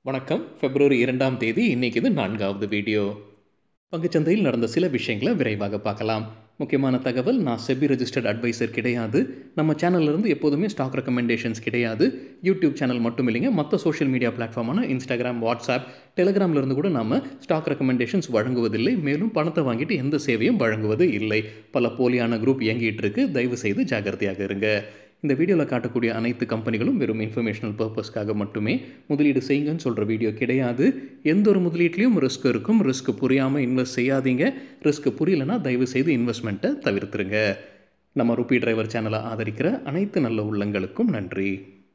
வணக்கம் பிப்ரவரி இரண்டாம் தேதி இன்னைக்கு இது நான்காவது வீடியோ பங்குச்சந்தையில் நடந்த சில விஷயங்களை விரைவாக பார்க்கலாம் முக்கியமான தகவல் நான் செபி ரெஜிஸ்டர்ட் அட்வைசர் கிடையாது நம்ம சேனல்ல இருந்து எப்போதுமே ஸ்டாக் ரெக்கமெண்டேஷன்ஸ் கிடையாது யூடியூப் சேனல் மட்டும் இல்லைங்க மற்ற சோஷியல் மீடியா பிளாட்ஃபார்மான இன்ஸ்டாகிராம் வாட்ஸ்அப் டெலிகிராம்ல இருந்து கூட நாம ஸ்டாக் ரெக்கமெண்டேஷன்ஸ் வழங்குவதில்லை மேலும் பணத்தை வாங்கிட்டு எந்த சேவையும் வழங்குவது இல்லை பல போலியான குரூப் இயங்கிட்டு இருக்கு தயவு செய்து ஜாகிரதையாக இருங்க இந்த வீடியோவில் காட்டக்கூடிய அனைத்து கம்பெனிகளும் வெறும் இன்ஃபர்மேஷனல் பர்பஸ்க்காக மட்டுமே முதலீடு செய்யுங்கன்னு சொல்கிற வீடியோ கிடையாது எந்த ஒரு முதலீட்லையும் ரிஸ்க் இருக்கும் ரிஸ்க் புரியாமல் இன்வெஸ்ட் செய்யாதீங்க ரிஸ்க் புரியலனா தயவு செய்து இன்வெஸ்ட்மெண்ட்டை தவிர்த்துருங்க நம்ம ருபி டிரைவர் சேனலை ஆதரிக்கிற அனைத்து நல்ல உள்ளங்களுக்கும் நன்றி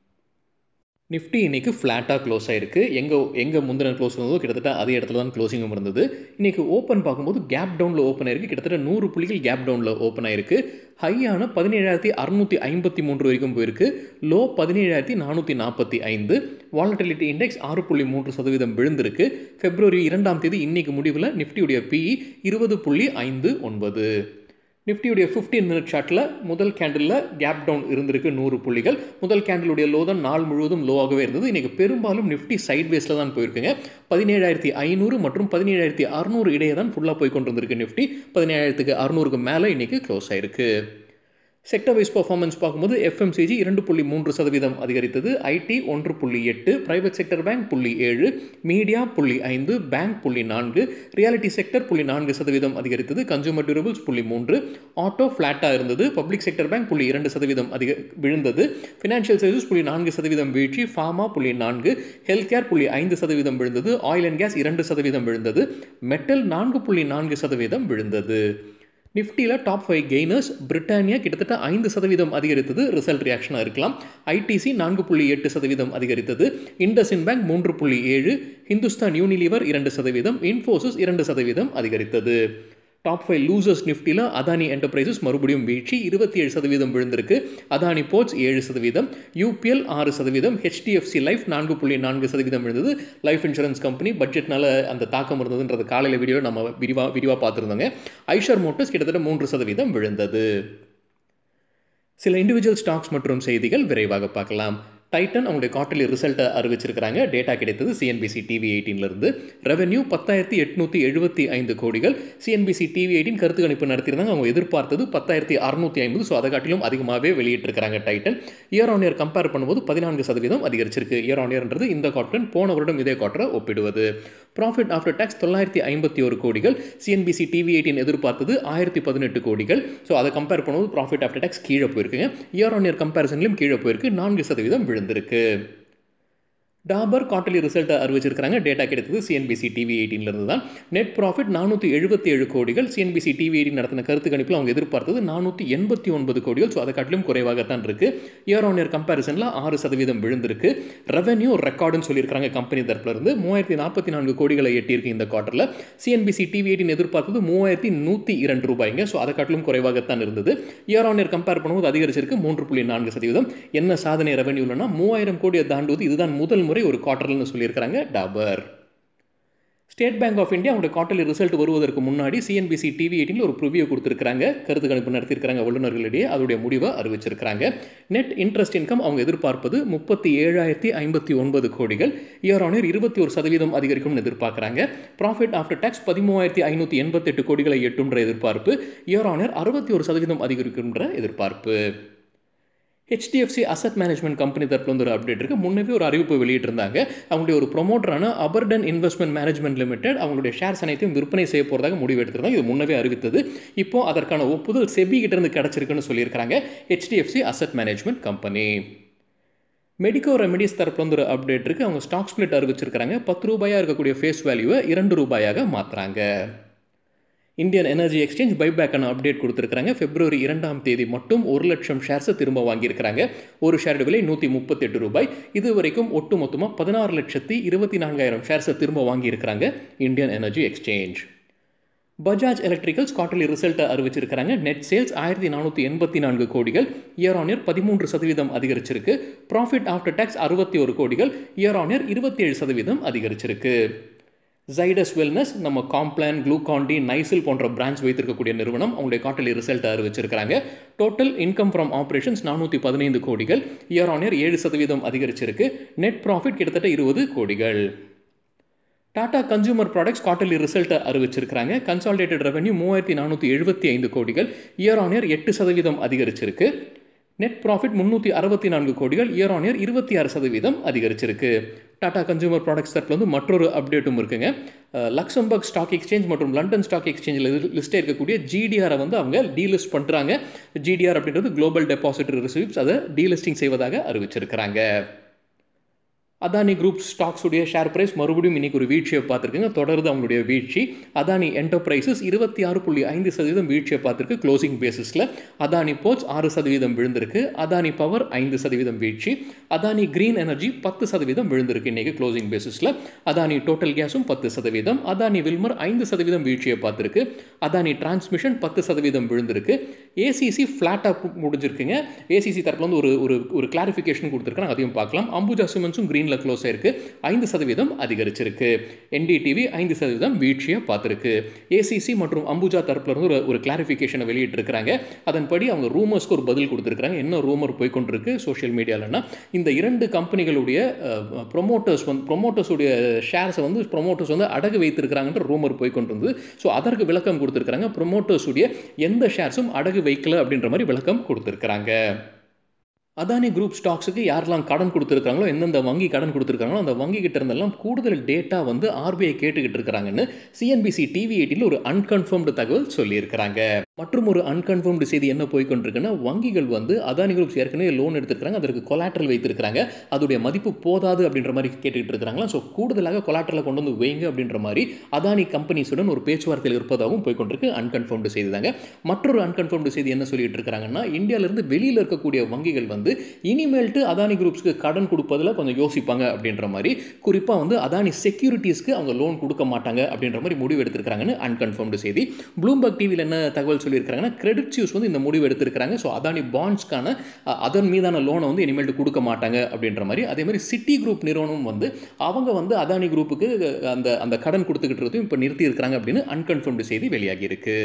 நிஃப்டி இன்னைக்கு ஃப்ளாட்டாக க்ளோஸ் ஆயிருக்கு எங்கே எங்கே முந்தின க்ளோஸ் இருந்ததோ கிட்டத்தட்ட அதே இடத்துல தான் க்ளோசிங்கும் இருந்தது இன்னைக்கு ஓப்பன் பார்க்கும்போது கேப் டவுனில் ஓப்பன் ஆயிருக்கு கிட்டத்தட்ட நூறு புள்ளிகள் கேப் டவுனில் ஓப்பன் ஆயிருக்கு ஹையான பதினேழாயிரத்தி அறுநூற்றி ஐம்பத்தி மூன்று வரைக்கும் போயிருக்கு லோ பதினேழாயிரத்தி நானூற்றி நாற்பத்தி ஐந்து வாலட்டிலிட்டி இண்டெக்ஸ் ஆறு புள்ளி மூன்று சதவீதம் விழுந்திருக்கு பிப்ரவரி இரண்டாம் தேதி இன்னைக்கு முடிவில் நிஃப்டியுடைய பிஇ இருபது புள்ளி ஐந்து ஒன்பது நிஃப்டியுடைய ஃபிஃப்டீன் மினிட் ஷாட்டில் முதல் கேண்டிலில் கேப் டவுன் இருந்திருக்கு நூறு புள்ளிகள் முதல் கேண்டிலுடைய லோ தான் நாள் முழுவதும் லோவாகவே இருந்தது இன்றைக்கி பெரும்பாலும் நிஃப்டி சைட் வேஸில் தான் போயிருக்குங்க பதினேழாயிரத்தி ஐநூறு மற்றும் பதினேழாயிரத்தி அறுநூறு இடையே தான் ஃபுல்லாக போய் கொண்டு வந்திருக்கு நிஃப்டி பதினேழாயிரத்துக்கு அறுநூறுக்கு மேலே இன்றைக்கி க்ளோஸ் ஆயிருக்கு செக்டர் வைஸ் பர்ஃபார்மன்ஸ் பார்க்கும்போது எஃப்எம்சிஜி இரண்டு புள்ளி மூன்று சதவீதம் அதிகரித்தது ஐடி ஒன்று புள்ளி எட்டு பிரைவேட் செக்டர் பேங்க் புள்ளி ஏழு மீடியா புள்ளி ஐந்து பேங்க் புள்ளி நான்கு ரியாலிட்டி செக்டர் புள்ளி நான்கு சதவீதம் அதிகரித்தது கன்சூமர் டியூரபிள்ஸ் புள்ளி மூன்று ஆட்டோ ஃப்ளாட்டாக இருந்தது பப்ளிக் செக்டர் பேங்க் புள்ளி இரண்டு சதவீதம் அதிக விழுந்தது ஃபினான்ஷியல் சர்வீஸ் புள்ளி நான்கு சதவீதம் வீழ்ச்சி ஃபார்மா புள்ளி நான்கு ஹெல்த் கேர் புள்ளி ஐந்து சதவீதம் விழுந்தது ஆயில் அண்ட் கேஸ் இரண்டு சதவீதம் விழுந்தது மெட்டல் நான்கு புள்ளி நான்கு சதவீதம் விழுந்தது நிஃப்டியில் டாப் ஃபைவ் கெய்னர்ஸ் பிரிட்டானியா கிட்டத்தட்ட ஐந்து சதவீதம் அதிகரித்தது ரிசல்ட் ரியாக்ஷனாக இருக்கலாம் ஐடிசி நான்கு புள்ளி எட்டு சதவீதம் அதிகரித்தது இண்டஸ்இன் பேங்க் மூன்று புள்ளி ஏழு ஹிந்துஸ்தான் யூனிலிவர் இரண்டு சதவீதம் இன்ஃபோசிஸ் இரண்டு சதவீதம் அதிகரித்தது டாப் ஃபைவ் லூசர்ஸ் நிஃப்டியில் அதானி என்டர்பிரைசஸ் மறுபடியும் வீழ்ச்சி இருபத்தி ஏழு சதவீதம் விழுந்திருக்கு அதானி போர்ட்ஸ் ஏழு சதவீதம் யூபிஎல் ஆறு சதவீதம் ஹெச்டிஎஃப்சி லைஃப் நான்கு புள்ளி நான்கு சதவீதம் விழுந்தது லைஃப் இன்சூரன்ஸ் கம்பெனி பட்ஜெட்னால அந்த தாக்கம் இருந்ததுன்றது காலையில் வீடியோ நம்ம விரிவாக விரிவாக பார்த்துருந்தோங்க ஐஷர் மோட்டர்ஸ் கிட்டத்தட்ட மூன்று சதவீதம் விழுந்தது சில இண்டிவிஜுவல் ஸ்டாக்ஸ் மற்றும் செய்திகள் விரைவாக பார்க்கலாம் டைட்டன் அவங்களுடைய குவார்டர்லி ரிசல்ட்டை அறிவிச்சிருக்கிறாங்க டேட்டா கிடைத்தது சிஎன்பிசி டிவி எயிட்டீன்லேருந்து ரெவென்யூ பத்தாயிரத்தி எட்நூற்றி எழுபத்தி ஐந்து கோடிகள் சிஎன்பிசி டிவி எயிட்டின் கருத்து கணிப்பு நடத்தியிருந்தாங்க அவங்க எதிர்பார்த்தது பத்தாயிரத்தி அறுநூற்றி ஐம்பது ஸோ அதை காட்டிலும் அதிகமாகவே வெளியிட்டிருக்கிறாங்க Titan year on year compare பண்ணும்போது பதினான்கு சதவீதம் அதிகரிச்சிருக்கு இயர் ஆன் இயர்ன்றது இந்த குவார்டர் போன வருடம் இதே குவார்டரை ஒப்பிடுவது ப்ராஃபிட் ஆஃப்டர் டேக்ஸ் தொள்ளாயிரத்தி ஐம்பத்தி ஒரு கோடிகள் சிஎன்பிசி டிவி எயிட்டின் எதிர்பார்த்தது ஆயிரத்தி பதினெட்டு கோடிகள் ஸோ அதை கம்பேர் பண்ணும்போது ப்ராஃபிட் ஆஃப்டர் டேக்ஸ் கீழே போயிருக்குங்க இயர் ஆன் இயர் கம்பேரிசன்லையும் கீழே போயிருக்கு நான்கு சதவீதம் விழுந்திருக்கு டாபர் குவார்டர்லி ரிசல்ட்டை அறிவிச்சிருக்காங்க டேட்டா கிடைத்தது சிஎன்பிசி டிவி எயிட்டீன்லேருந்து தான் நெட் ப்ராஃபிட் நானூற்றி எழுபத்தி ஏழு கோடிகள் சிஎன்பிசி டிவி எயிட்டின் நடத்தின கருத்து கணிப்பில் அவங்க எதிர்பார்த்தது நானூற்றி எண்பத்தி ஒன்பது கோடிகள் ஸோ அதை காட்டிலும் குறைவாகத்தான் இருக்குது இயர் ஆன் இயர் கம்பேரிசனில் ஆறு சதவீதம் விழுந்திருக்கு ரெவன்யூ ரெக்கார்டுன்னு சொல்லியிருக்காங்க கம்பெனி தரப்புலேருந்து மூவாயிரத்தி நாற்பத்தி நான்கு கோடிகளை எட்டியிருக்கு இந்த குவார்ட்டரில் சிஎன்பிசி டிவி எயிட்டின் எதிர்பார்த்தது மூவாயிரத்தி நூற்றி இரண்டு ரூபாய்ங்க ஸோ அதை காட்டிலும் குறைவாகத்தான் இருந்தது இயர் ஆன் இயர் கம்பேர் பண்ணும்போது அதிகரிச்சிருக்கு மூன்று புள்ளி நான்கு சதவீதம் என்ன சாதனை ரெவன்யூலன்னா மூவாயிரம் கோடியை தாண்டுவது இதுதான் முதல் முறை ஒரு குவார்டர்னு சொல்லியிருக்கிறாங்க Dabur State Bank of India அவங்களோட குவார்டர்லி ரிசல்ட் வருவதற்கு முன்னாடி சிஎன்பிசி டிவி எயிட்டில் ஒரு ப்ரிவியூ கொடுத்துருக்காங்க கருத்து கணிப்பு நடத்தியிருக்காங்க வல்லுநர்களிடையே அதோடைய முடிவை அறிவிச்சிருக்காங்க நெட் இன்ட்ரெஸ்ட் இன்கம் அவங்க எதிர்பார்ப்பது முப்பத்தி ஏழாயிரத்தி ஐம்பத்தி ஒன்பது கோடிகள் இயர் ஆன் இயர் இருபத்தி ஒரு சதவீதம் அதிகரிக்கும்னு எதிர்பார்க்குறாங்க ப்ராஃபிட் ஆஃப்டர் டேக்ஸ் பதிமூவாயிரத்தி ஐநூற்றி எண்பத்தெட்டு கோடிகளை எட்டுன்ற எதிர்பார்ப்பு இயர் ஆன் இயர் அறுபத்தி ஒரு சதவீதம் அதிகரிக்கும்ன்ற எதிர்பார்ப்பு ஹெச்டிஎஃப்சி அசட் மேனேஜ்மெண்ட் கம்பெனி தரப்புல வந்து ஒரு அப்டேட் இருக்குது முன்னவே ஒரு அறிவிப்பு வெளியிட்டிருந்தாங்க அவங்களுடைய ஒரு ப்ரொமோட்டரான அபர்டன் இன்வெஸ்ட்மெண்ட் மேனேஜ்மெண்ட் லிமிடெட் அவங்களுடைய ஷேர்ஸ் அனைத்தையும் விற்பனை செய்ய போகிறதாக முடிவு எடுத்திருந்தாங்க இது முன்னவே அறிவித்தது இப்போ அதற்கான ஒப்புதல் செபி கிட்ட இருந்து கிடச்சிருக்குன்னு சொல்லியிருக்காங்க HDFC asset management company Medico Remedies தரப்புல வந்து ஒரு அப்டேட் இருக்குது அவங்க ஸ்டாக் ஸ்பிளிட் அறிவிச்சிருக்காங்க பத்து ரூபாயாக இருக்கக்கூடிய ஃபேஸ் வேல்யூவை இரண்டு ரூபாயாக மாற்றுறாங்க இந்தியன் எனர்ஜி எக்ஸ்சேஞ்ச் பைபேக்கான அப்டேட் கொடுத்துருக்காங்க பிப்ரவரி இரண்டாம் தேதி மட்டும் ஒரு லட்சம் ஷேர்ஸை திரும்ப வாங்கியிருக்கிறாங்க ஒரு ஷேர் விலை நூற்றி முப்பத்தெட்டு ரூபாய் இது வரைக்கும் ஒட்டு மொத்தமாக பதினாறு லட்சத்தி இருபத்தி நான்காயிரம் ஷேர்ஸை திரும்ப வாங்கியிருக்கிறாங்க Indian energy exchange Bajaj electricals quarterly ரிசல்ட்டை அறிவிச்சிருக்கிறாங்க நெட் சேல்ஸ் ஆயிரத்தி நானூற்றி எண்பத்தி நான்கு கோடிகள் இயர் ஆன் இயர் பதிமூன்று சதவீதம் அதிகரிச்சிருக்கு ப்ராஃபிட் ஆஃப்டர் டேக்ஸ் அறுபத்தி ஒரு கோடிகள் இயர் ஆன் இயர் இருபத்தி ஏழு சதவீதம் அதிகரிச்சிருக்கு ஜைடஸ் வெல்னஸ் நம்ம காம்ப்ளான் குளூகான்டி நைசில் போன்ற பிரான்ச் வைத்திருக்கக்கூடிய நிறுவனம் அவங்களுடைய குவார்டர்லி ரிசல்ட் அறிவிச்சிருக்காங்க டோட்டல் இன்கம் ஃப்ரம் ஆப்ரேஷன்ஸ் நானூற்றி பதினைந்து கோடிகள் இயர் ஆன் இயர் ஏழு சதவீதம் அதிகரிச்சிருக்கு நெட் ப்ராஃபிட் கிட்டத்தட்ட இருபது கோடிகள் டாடா கன்சூமர் ப்ராடக்ட்ஸ் குவார்டர்லி ரிசல்ட்டை அறிவிச்சிருக்காங்க கன்சாலிடேட்டட் ரெவன்யூ மூவாயிரத்தி நானூற்றி எழுபத்தி ஐந்து கோடிகள் இயர் ஆன் இயர் எட்டு சதவீதம் அதிகரிச்சிருக்கு நெட் ப்ராஃபிட் முந்நூற்றி அறுபத்தி நான்கு கோடிகள் இயர் ஆன் இயர் இருபத்தி ஆறு சதவீதம் அதிகரிச்சிருக்கு டாடா கன்சூமர் ப்ராடக்ட்ஸ் தரப்பில் வந்து மற்றொரு அப்டேட்டும் இருக்குங்க லக்சம்பர்க் ஸ்டாக் எக்ஸ்சேஞ்ச் மற்றும் லண்டன் ஸ்டாக் எக்ஸ்சேஞ்சில் லிஸ்ட்டே இருக்கக்கூடிய ஜிடிஆரை வந்து அவங்க டீலிஸ்ட் பண்ணுறாங்க ஜிடிஆர் அப்படின்றது குளோபல் டெபாசிட்டரி ரிசீவ்ஸ் அதை டீலிஸ்டிங் செய்வதாக அறிவிச்சிருக்கிறாங்க அதானி குரூப் ஸ்டாக்ஸுடைய ஷேர் பிரைஸ் மறுபடியும் இன்னைக்கு ஒரு வீழ்ச்சியை பார்த்துருக்குங்க தொடர்ந்து அவங்களுடைய வீழ்ச்சி அதானி என்டர்பிரைசஸ் இருபத்தி ஆறு புள்ளி ஐந்து சதவீதம் வீழ்ச்சியை பார்த்துருக்கு க்ளோசிங் பேசிஸில் அதானி போர்ட்ஸ் ஆறு சதவீதம் விழுந்திருக்கு அதானி பவர் ஐந்து சதவீதம் வீழ்ச்சி அதானி கிரீன் எனர்ஜி பத்து சதவீதம் விழுந்திருக்கு இன்னைக்கு க்ளோசிங் பேசிஸில் அதானி டோட்டல் கேஸும் பத்து சதவீதம் அதானி வில்மர் ஐந்து சதவீதம் வீழ்ச்சியை பார்த்துருக்கு அதானி டிரான்ஸ்மிஷன் பத்து சதவீதம் விழுந்திருக்கு ஏசிசி ஃப்ளாட்டாக முடிஞ்சிருக்குங்க ஏசிசி தரப்பில் வந்து ஒரு ஒரு ஒரு கிளாரிஃபிகேஷன் கொடுத்துருக்காங்க அதையும் பார்க்கலாம் அம்புஜா சிமெண்ட்ஸும் கிரீனில் க்ளோஸ் ஆயிருக்கு ஐந்து சதவீதம் அதிகரிச்சிருக்கு என்டிடிவி ஐந்து சதவீதம் வீழ்ச்சியை பார்த்துருக்கு ஏசிசி மற்றும் அம்புஜா தரப்புல இருந்து ஒரு ஒரு கிளாரிஃபிகேஷனை வெளியிட்டிருக்கிறாங்க அதன்படி அவங்க ரூமர்ஸ்க்கு ஒரு பதில் கொடுத்துருக்காங்க என்ன ரூமர் போய்கொண்டிருக்கு சோஷியல் மீடியாலன்னா இந்த இரண்டு கம்பெனிகளுடைய ப்ரொமோட்டர்ஸ் வந்து ப்ரொமோட்டர்ஸுடைய ஷேர்ஸை வந்து ப்ரொமோட்டர்ஸ் வந்து அடகு வைத்திருக்கிறாங்கன்ற ரூமர் போய்கொண்டிருந்தது ஸோ அதற்கு விளக்கம் கொடுத்துருக்காங்க ப்ரொமோட்டர்ஸுடைய எந்த ஷேர்ஸும் அடகு வைக்கல அப்படின்ற மாதிரி விளக்கம் கொடுத்துருக்காங்க அதானி குரூப் ஸ்டாக்ஸுக்கு யாரெல்லாம் கடன் கொடுத்துருக்காங்களோ எந்தெந்த வங்கி கடன் கொடுத்துருக்காங்களோ அந்த வங்கி கிட்ட இருந்தெல்லாம் கூடுதல் டேட்டா வந்து ஆர்பிஐ கேட்டுக்கிட்டு இருக்கிறாங்கன்னு சிஎன்பிசி டிவி எயிட்டில் ஒரு அன்கன்ஃபர்ம்டு தகவல் சொல்லியிருக்கிறாங்க மற்றும் ஒரு அன்கன்ஃபர்ம்டு செய்தி என்ன போய்கொண்டிருக்குன்னா வங்கிகள் வந்து அதானி குரூப்ஸ் ஏற்கனவே லோன் எடுத்திருக்காங்க அதற்கு கொலாட்ரல் வைத்திருக்கிறாங்க அதோடைய மதிப்பு போதாது அப்படின்ற மாதிரி கேட்டுக்கிட்டு இருக்கிறாங்களா ஸோ கூடுதலாக கொலாட்ரலை கொண்டு வந்து வைங்க அப்படின்ற மாதிரி அதானி கம்பெனிஸுடன் ஒரு பேச்சுவார்த்தையில் இருப்பதாகவும் போய்கொண்டிருக்கு அன்கன்ஃபர்ம்டு செய்தி தாங்க மற்றொரு அன்கன்ஃபர்ம்டு செய்தி என்ன சொல்லிட்டு இருக்காங்கன்னா இந்தியாவிலிருந்து வெளியில் இருக்கக்கூடிய வங்கிகள் வந்து இனிமேல்ட்டு அதானி குரூப்ஸ்க்கு கடன் கொடுப்பதில் கொஞ்சம் யோசிப்பாங்க அப்படின்ற மாதிரி குறிப்பாக வந்து அதானி செக்யூரிட்டிஸ்க்கு அவங்க லோன் கொடுக்க மாட்டாங்க அப்படின்ற மாதிரி முடிவு எடுத்திருக்காங்கன்னு அன்கன்ஃபர்ம்டு செய்தி ப்ளூம்பர்க் டிவியில் என்ன தகவல் சொல்லியிருக்காங்கன்னா கிரெடிட் சியூஸ் வந்து இந்த முடிவு எடுத்திருக்காங்க ஸோ அதானி பாண்ட்ஸ்க்கான அதன் மீதான லோனை வந்து இனிமேல்ட்டு கொடுக்க மாட்டாங்க அப்படின்ற மாதிரி அதே மாதிரி சிட்டி குரூப் நிறுவனம் வந்து அவங்க வந்து அதானி குரூப்புக்கு அந்த அந்த கடன் கொடுத்துக்கிட்டு இப்போ நிறுத்தி இருக்கிறாங்க அப்படின்னு அன்கன்ஃபர்ம்டு செய்தி வெளியாகி இருக்கு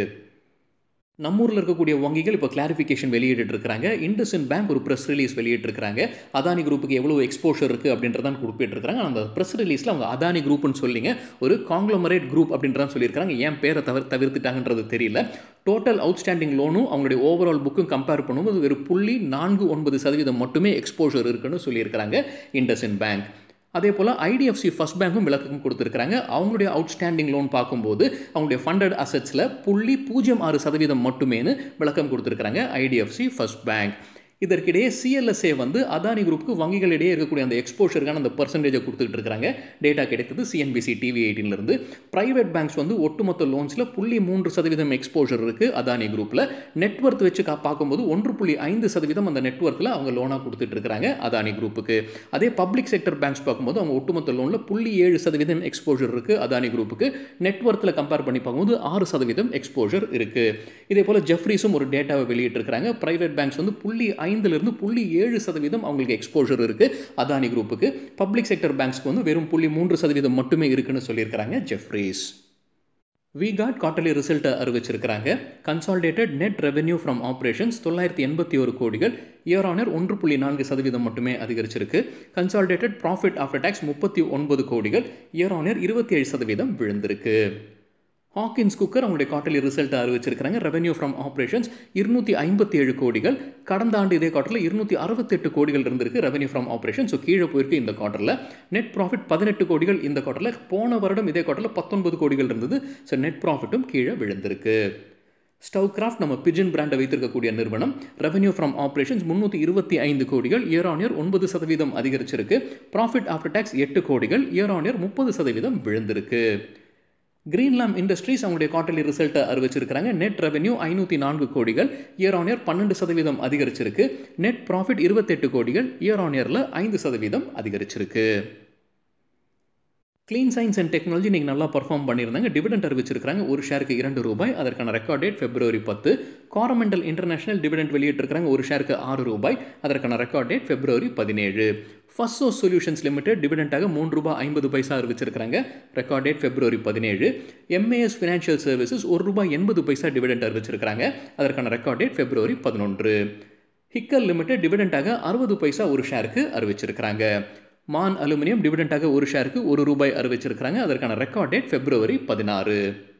நம்ம ஊரில் இருக்கக்கூடிய வங்கிகள் இப்போ கிளாரிஃபிகேஷன் வெளியிட்டு இருக்காங்க இண்டஸ்இன் பேங்க் ஒரு ப்ரெஸ் ரிலீஸ் வெளியிட்டிருக்காங்க அதானி குரூப்புக்கு எவ்வளோ எக்ஸ்போஷர் இருக்குது அப்படின்றதான் குறிப்பிட்டிருக்காங்க அந்த ப்ரெஸ் ரிலீஸில் அவங்க அதானி குரூப்னு சொல்லிங்க ஒரு காங்க்ளமரேட் குரூப் அப்படின்றதான் சொல்லியிருக்காங்க ஏன் பேரை தவிர தவிர்த்துட்டாங்கன்றது தெரியல டோட்டல் அவுட்ஸ்டாண்டிங் லோனும் அவங்களுடைய ஓவரால் புக்கும் கம்பேர் பண்ணும்போது ஒரு புள்ளி நான்கு ஒன்பது சதவீதம் மட்டுமே எக்ஸ்போஷர் இருக்குன்னு சொல்லியிருக்கிறாங்க இண்டஸ்இன் பேங்க் அதே போல் ஐடிஎஃப்சி ஃபஸ்ட் பேங்க்கும் விளக்கம் கொடுத்துருக்காங்க அவங்களுடைய அவுட்ஸ்டாண்டிங் லோன் பார்க்கும்போது அவங்களுடைய ஃபண்டட் அசட்ஸில் புள்ளி பூஜ்ஜியம் ஆறு சதவீதம் மட்டுமேனு விளக்கம் கொடுத்துருக்காங்க ஐடிஎஃப்சி ஃபஸ்ட் பேங்க் இதற்கிடையே சிஎல்எஸ்ஏ வந்து அதானி குரூப்புக்கு வங்கிகளிடையே இருக்கக்கூடிய அந்த எக்ஸ்போஷருக்கான அந்த பர்சன்டேஜை கொடுத்துட்டு இருக்காங்க டேட்டா கிடைத்தது சிஎன்பிசி டிவி எயிட்டின்லேருந்து ப்ரைவேட் பேங்க்ஸ் வந்து ஒட்டுமொத்த லோன்ஸில் புள்ளி மூன்று சதவீதம் எக்ஸ்போஷர் இருக்குது அதானி குரூப்பில் நெட்ஒர்த் வச்சு பார்க்கும்போது ஒன்று புள்ளி ஐந்து சதவீதம் அந்த நெட்ஒர்க்கில் அவங்க லோனாக கொடுத்துட்டு இருக்காங்க அதானி குரூப்புக்கு அதே பப்ளிக் செக்டர் பேங்க்ஸ் பார்க்கும்போது அவங்க ஒட்டுமொத்த லோனில் புள்ளி ஏழு சதவீதம் எக்ஸ்போஷர் இருக்குது அதானி குரூப்புக்கு நெட்ஒர்த்தில் கம்பேர் பண்ணி பார்க்கும்போது ஆறு சதவீதம் எக்ஸ்போஷர் இருக்குது இதே போல் ஜெஃப்ரிஸும் ஒரு டேட்டாவை வெளியிட்டிருக்கிறாங்க ப்ரைவேட் பேங்க்ஸ் வந்து புள்ளி ஐந்துலேருந்து புள்ளி ஏழு சதவீதம் அவங்களுக்கு எக்ஸ்போஷர் இருக்குது அதானி குரூப்புக்கு பப்ளிக் செக்டர் பேங்க்ஸ்க்கு வந்து வெறும் புள்ளி மூன்று சதவீதம் மட்டுமே இருக்குன்னு சொல்லியிருக்கிறாங்க ஜெஃப்ரீஸ் விகாட் குவார்டர்லி ரிசல்ட்டை அறிவிச்சிருக்கிறாங்க consolidated net revenue from operations தொள்ளாயிரத்தி எண்பத்தி ஒரு கோடிகள் இயர் ஆனர் ஒன்று புள்ளி நான்கு சதவீதம் மட்டுமே அதிகரிச்சிருக்கு கன்சாலிடேட்டட் ப்ராஃபிட் ஆஃப்டர் டேக்ஸ் முப்பத்தி ஒன்பது கோடிகள் இயர் ஆனர் இருபத்தி ஏழு சதவீதம் விழுந்திருக்கு ஹாக்கின்ஸ் குக்கர் அவங்களுடைய குவார்டர்லி ரிசல்ட் அறிவிச்சிருக்காங்க ரெவென்யூ ஃப்ரம் ஆப்ரேஷன்ஸ் இருநூற்றி ஐம்பத்தி ஏழு கோடிகள் கடந்த ஆண்டு இதே குவார்ட்டரில் இருநூற்றி அறுபத்தெட்டு கோடிகள் இருந்திருக்கு ரெவென்யூ ஃப்ரம் ஆப்ரேஷன் ஸோ கீழே போயிருக்கு இந்த குவார்ட்டரில் நெட் ப்ராஃபிட் பதினெட்டு கோடிகள் இந்த குவார்ட்டரில் போன வருடம் இதே குவார்ட்டரில் பத்தொன்பது கோடிகள் இருந்தது ஸோ நெட் ப்ராஃபிட்டும் கீழே விழுந்திருக்கு ஸ்டவ் கிராஃப்ட் நம்ம பிஜின் பிராண்டை வைத்திருக்கக்கூடிய நிறுவனம் ரெவென்யூ ஃப்ரம் ஆப்ரேஷன்ஸ் முந்நூற்றி இருபத்தி ஐந்து கோடிகள் இயர் ஆன் இயர் ஒன்பது சதவீதம் அதிகரிச்சிருக்கு ப்ராஃபிட் ஆஃப்டர் டேக்ஸ் எட்டு கோடிகள் இயர் ஆன் இயர் முப்பது சதவீதம் விழுந்திருக்கு கிரீன்லாம் இண்டஸ்ட்ரீஸ் அவங்களுடைய குவார்டர்லி ரிசல்ட்டை அறிவிச்சிருக்காங்க நெட் ரெவென்யூ ஐநூற்றி நான்கு கோடிகள் இயர் ஆன் இயர் பன்னெண்டு சதவீதம் அதிகரிச்சிருக்கு நெட் ப்ராஃபிட் இருபத்தெட்டு கோடிகள் இயர் ஆன் இயரில் ஐந்து சதவீதம் அதிகரிச்சிருக்கு க்ளீன் சயின்ஸ் அண்ட் டெக்னாலஜி நீங்கள் நல்லா பர்ஃபார்ம் பண்ணியிருந்தாங்க டிவிடெண்ட் அறிவிச்சிருக்காங்க ஒரு ஷேருக்கு இரண்டு ரூபாய் அதற்கான ரெக்கார்ட் டேட் பிப்ரவரி பத்து காரமெண்டல் இன்டர்நேஷனல் டிவிடெண்ட் வெளியிட்டிருக்காங்க ஒரு ஷேருக்கு ஆறு ரூபாய் அதற்கான ரெக்கார்ட் டேட் பிப்ரவரி பதினேழு ஃபர்ஸ்ட் சோர்ஸ் சொல்யூஷன்ஸ் லிமிடெட் டிவிடெண்டாக மூன்று ரூபாய் ஐம்பது பைசா அறிவிச்சிருக்காங்க ரெக்கார்ட் டேட் பிப்ரவரி பதினேழு எம்ஏஎஸ் ஃபினான்ஷியல் சர்வீசஸ் ஒரு ரூபாய் எண்பது பைசா டிவிடெண்ட் அறிவிச்சிருக்காங்க அதற்கான ரெக்கார்ட் டேட் பிப்ரவரி பதினொன்று ஹிக்கல் லிமிடெட் டிவிடெண்டாக அறுபது பைசா ஒரு ஷேருக்கு அறிவிச்சிருக்கிறாங்க மான் அலுமினியம் டிவிடெண்டாக ஒரு ஷேருக்கு ஒரு ரூபாய் அறிவிச்சிருக்கிறாங்க அதற்கான ரெக்கார்ட் டேட் பிப்ரவரி பதினாறு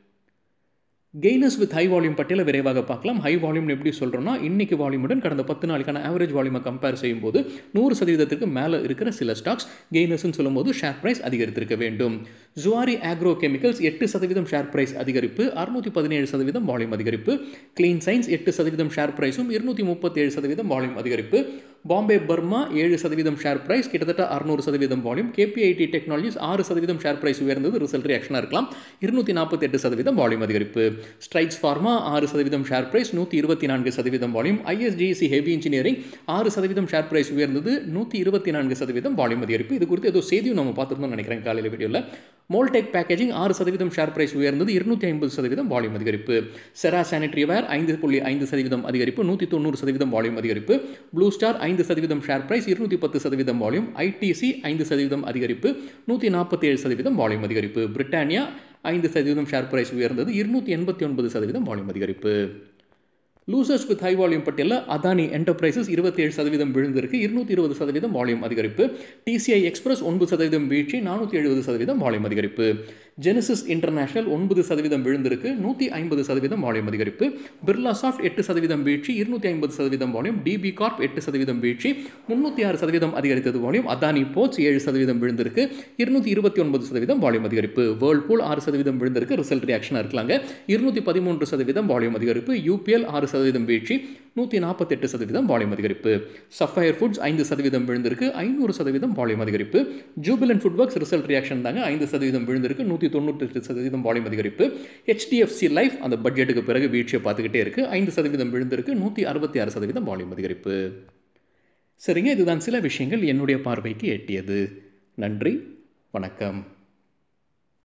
கெய்னஸ் வித் ஹை வால்யூம் பட்டியலை விரைவாக பார்க்கலாம் ஹை வால்யூம்னு எப்படி சொல்கிறோம்னா இன்னைக்கு வால்யூமுடன் கடந்த பத்து நாளுக்கான ஆவரேஜ் வால்யூமை கம்பேர் செய்யும்போது நூறு சதவீதத்திற்கு மேலே இருக்கிற சில ஸ்டாக்ஸ் கெய்னஸ்னு சொல்லும்போது ஷேர் பிரைஸ் அதிகரித்திருக்க வேண்டும் ஜுவாரி ஆக்ரோ கெமிக்கல்ஸ் எட்டு சதவீதம் ஷேர் பிரைஸ் அதிகரிப்பு அறுநூற்றி பதினேழு சதவீதம் வால்யூம் அதிகரிப்பு கிளீன் சயின்ஸ் எட்டு சதவீதம் ஷேர் பிரைஸும் இருநூற்றி முப்பத்தேழு சதவீதம் வால்யூம் அதிகரிப்பு பாம்பே பர்மா ஏழு சதவீதம் ஷேர் பிரைஸ் கிட்டத்தட்ட அறுநூறு சதவீதம் வால்யூம் கேபிஐடி டெக்னாலஜிஸ் ஆறு சதவீதம் ஷேர் பிரைஸ் உயர்ந்தது ரிசல்ட் ரியாக்ஷனாக இருக்கலாம் இருநூற்றி நாற்பத்தெட்டு சதவீதம் வால்யூம் அதிகரிப்பு ஸ்ட்ரைட்ஸ் ஃபார்மா ஆறு சதவீதம் ஷேர் பிரைஸ் நூற்றி இருபத்தி நான்கு சதவீதம் வால்யூம் ஐஎஸ்டிசி ஹெவி இன்ஜினியரிங் ஆறு சதவீதம் ஷேர் பிரைஸ் உயர்ந்தது நூற்றி இருபத்தி நான்கு சதவீதம் வால்யூம் அதிகரிப்பு இது குறித்து ஏதோ செய்தியும் நம்ம பார்த்துருந்தோம் நினைக்கிறேன் காலையில் வீடியோவில் மோல்டெக் பேக்கேஜிங் ஆறு சதவீதம் ஷேர் பிரைஸ் உயர்ந்தது இருநூற்றி ஐம்பது சதவீதம் வால்யூம் அதிகரிப்பு செரா சானிட்டரி வேர் ஐந்து புள்ளி ஐந்து சதவீதம் அதிகரிப்பு நூற்றி தொண்ணூறு சதவீதம் வால்யூம் அதிகரிப்பு ப்ளூ ஸ்டார் ஐந்து சதவீதம் ஷேர் பிரைஸ் இருநூற்றி பத்து சதவீதம் வால்யூம் ஐடிசி ஐந்து சதவீதம் அதிகரிப்பு நூற்றி நாற்பத்தி ஏழு சதவீதம் வால்யூம் அதிகரிப்பு பிரிட்டானியா ஐந்து சதவீதம் ஷேர் பிரைஸ் உயர்ந்தது இருநூற்றி எண்பத்தி ஒன்பது சதவீதம் வால்யூம் அதிகரிப்பு லூசர்ஸ் வித் ஹை வால்யூம் பட்டியலில் அதானி என்டர்பிரைசஸ் இருபத்தேழு சதவீதம் விழுந்திருக்கு இருநூத்தி இருபது சதவீதம் வால்யூம் அதிகரிப்பு டிசிஐ எக்ஸ்பிரஸ் ஒன்பது சதவீதம் வீழ்ச்சி நானூற்றி எழுபது சதவீதம் வால்யூம் அதிகரிப்பு ஜெனசிஸ் இன்டர்நேஷனல் ஒன்பது சதவீதம் விழுந்திருக்கு நூற்றி ஐம்பது சதவீதம் வால்யூம் அதிகரிப்பு பிர்லா சாஃப்ட் எட்டு சதவீதம் வீழ்ச்சி இருநூத்தி ஐம்பது சதவீதம் வால்யூம் டிபி கார்ப் எட்டு சதவீதம் வீழ்ச்சி முன்னூற்றி ஆறு சதவீதம் அதிகரித்தது வால்யூம் அதானி போர்ட்ஸ் ஏழு சதவீதம் விழுந்திருக்கு இருநூத்தி இருபத்தி ஒன்பது சதவீதம் வால்யூம் அதிகரிப்பு வேர்ல்பூல் ஆறு சதவீதம் விழுந்திருக்கு ரிசல்ட் ரியாக்ஷனாக இருக்கலாங்க இருநூத்தி பதிமூன்று சதவீதம் வால்யூம் அதிகரிப்பு யூபிஎல் ஆறு சதவீதம் வீழ்ச்சி நூற்றி நாற்பத்தெட்டு சதவீதம் வால்யூம் அதிகரிப்பு சஃபயர் ஃபுட்ஸ் ஐந்து சதவீதம் விழுந்திருக்கு ஐநூறு சதவீதம் வால்யூம் அதிகரிப்பு Jubilant food works result reaction தாங்க ஐந்து சதவீதம் விழுந்திருக்கு நூற்றி தொண்ணூற்றி சதவீதம் வால்யூம் அதிகரிப்பு ஹெச்டிஎஃப்சி லைஃப் அந்த பட்ஜெட்டுக்கு பிறகு வீழ்ச்சியை பார்த்துக்கிட்டே இருக்கு ஐந்து சதவீதம் விழுந்திருக்கு நூற்றி அறுபத்தி ஆறு சதவீதம் வால்யூம் அதிகரிப்பு சரிங்க இதுதான் சில விஷயங்கள் என்னுடைய பார்வைக்கு எட்டியது நன்றி வணக்கம்